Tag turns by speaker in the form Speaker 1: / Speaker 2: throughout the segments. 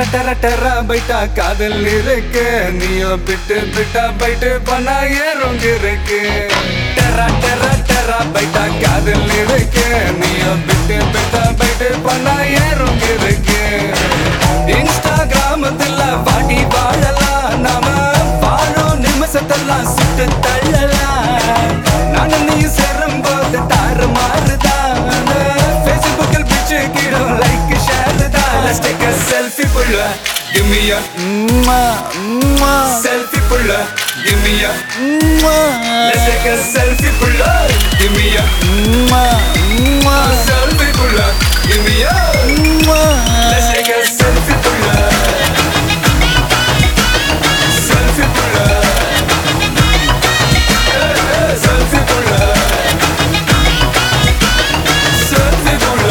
Speaker 1: டர டர பைட்டா காதல் இருக்கு நீயோ பிட்டு பிட்டா பைட்டு பண்ணா ஏறும் இருக்கு டர டர டர பைட்டா காதல் இருக்கு நீயோ பிட்டு பிட்டா பைட்டு பண்ணா ஏறும் இருக்கு இன்ஸ்டாகிராமத்துல வாடி வாழலாம் நாம வாழும் நிமிஷத்தெல்லாம் சுட்டு தள்ளலாம் நானும் நீ சேரும் போது தாறு மாறுதான் ஃபேஸ்புக்கில் பிச்சு கீழும் லைக் ஷேர் தான் Let's take a selfie புள்ள Give me a selfie புள்ள Give me a Let's take a selfie புள்ள Give me a selfie புள்ள Give me a Let's take a selfie புள்ள Selfie புள்ள Eh, eh, Selfie புள்ள Selfie புள்ள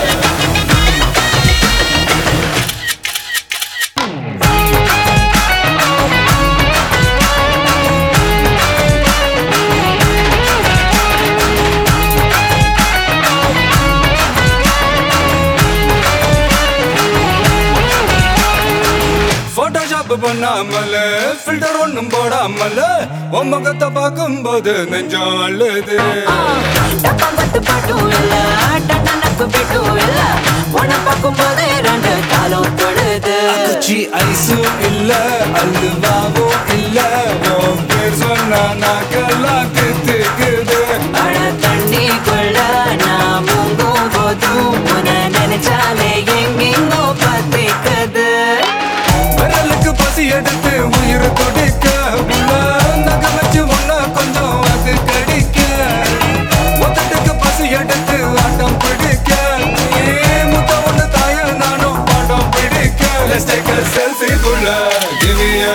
Speaker 1: Photoshop பண்ணாமல filter ஒண்ணும் போடாமல உன் முகத்தை பார்க்கும்போது நெஞ்சம் அழுது
Speaker 2: டப்பாம்பட்டு பாட்டும் இல்ல டட்டனக்கு பிட்டும் இல்ல உன்னை பார்க்கும்போது ரெண்டு காலம் தொழுது
Speaker 1: குச்சி ஐஸும் இல்ல அல்வாவும் இல்ல உன் பேர் சொன்னா நாக்கெல்லாம் கித்துக்குது
Speaker 2: அழ தண்ணிக்குள்ள நான் முங்கும் போதும் உன்னை நினைச்சாலே எங்கெங்கோ பத்திக்குது
Speaker 1: விரலுக்கு பசி எடுத்து உயிர் துடிக்க உள்ள நகை வச்சு ஒன்னா கொஞ்சம் அது கடிக்க மொத்தத்துக்கு பசி எடுத்து ஆட்டம் பிடிக்க ஏ முத்த ஒண்ணு தாய நானும் பாடம் பிடிக்க Let's take a selfie புள்ள Give me a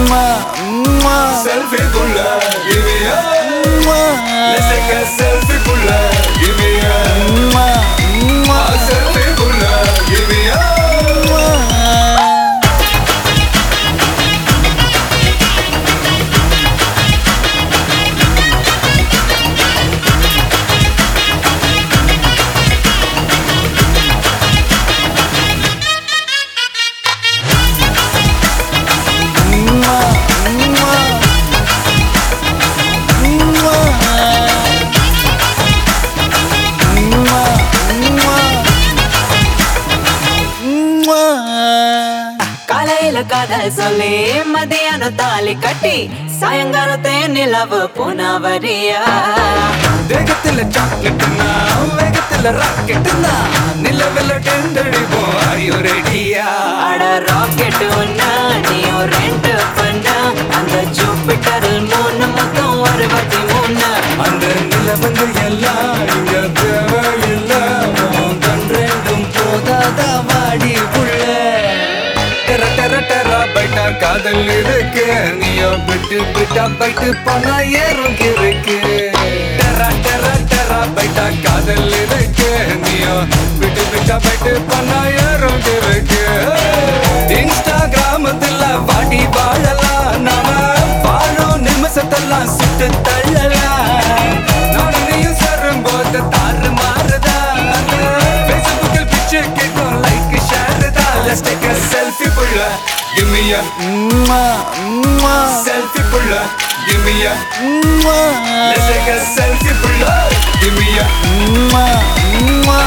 Speaker 1: selfie புள்ள Give me a Let's take a selfie புள்ள Give me a selfie புள்ள Give me a
Speaker 2: காலையில காதல் சொல்லி மதியானம் தாலி கட்டி சாயங்காலத்தே நிலவு புனவரியா
Speaker 1: வேகத்துல சாக்லேட்னா வேகத்துல ராக்கெட்னா நிலவில் டெண்டடிப்போம் ஐயோ ரெடியா
Speaker 2: அட ராக்கெட் ஒன்னா நீயும் ரெண்டு பண்ணா அந்த ஜூபிட்டரில் மூணு மொத்தம் அறுபத்தி மூணு
Speaker 1: அந்த நிலவங்க எல்லாம் இங்க தேவையில்ல உன் கண் ரெண்டும் போதாத வாடி புள்ள டெர டெர டெர பைட்டா காதல் இருக்கு நீயோ விட்டு விட்டா பைட்டு பணா ஏறும் இருக்கு டெர டெர டெர பைட்டா காதல் இருக்கு நீயோ விட்டு விட்டா பைட்டு பணா ஏறும் இருக்கு இன்ஸ்டாகிராமத்துல வாடி வாழலாம் நாம வாழும் நிமிஷத்தெல்லாம் சுட்டு தள்ளலாம் நானும் நீயும் சேரும் போது தாறு மாறுதா ஃபேஸ்புக்கில் பிச்சு கேட்கும் லைக் ஷேர் தான் Let's take a selfie புள்ள Give me a selfie புள்ள Give me a Let's take a selfie புள்ள Give me a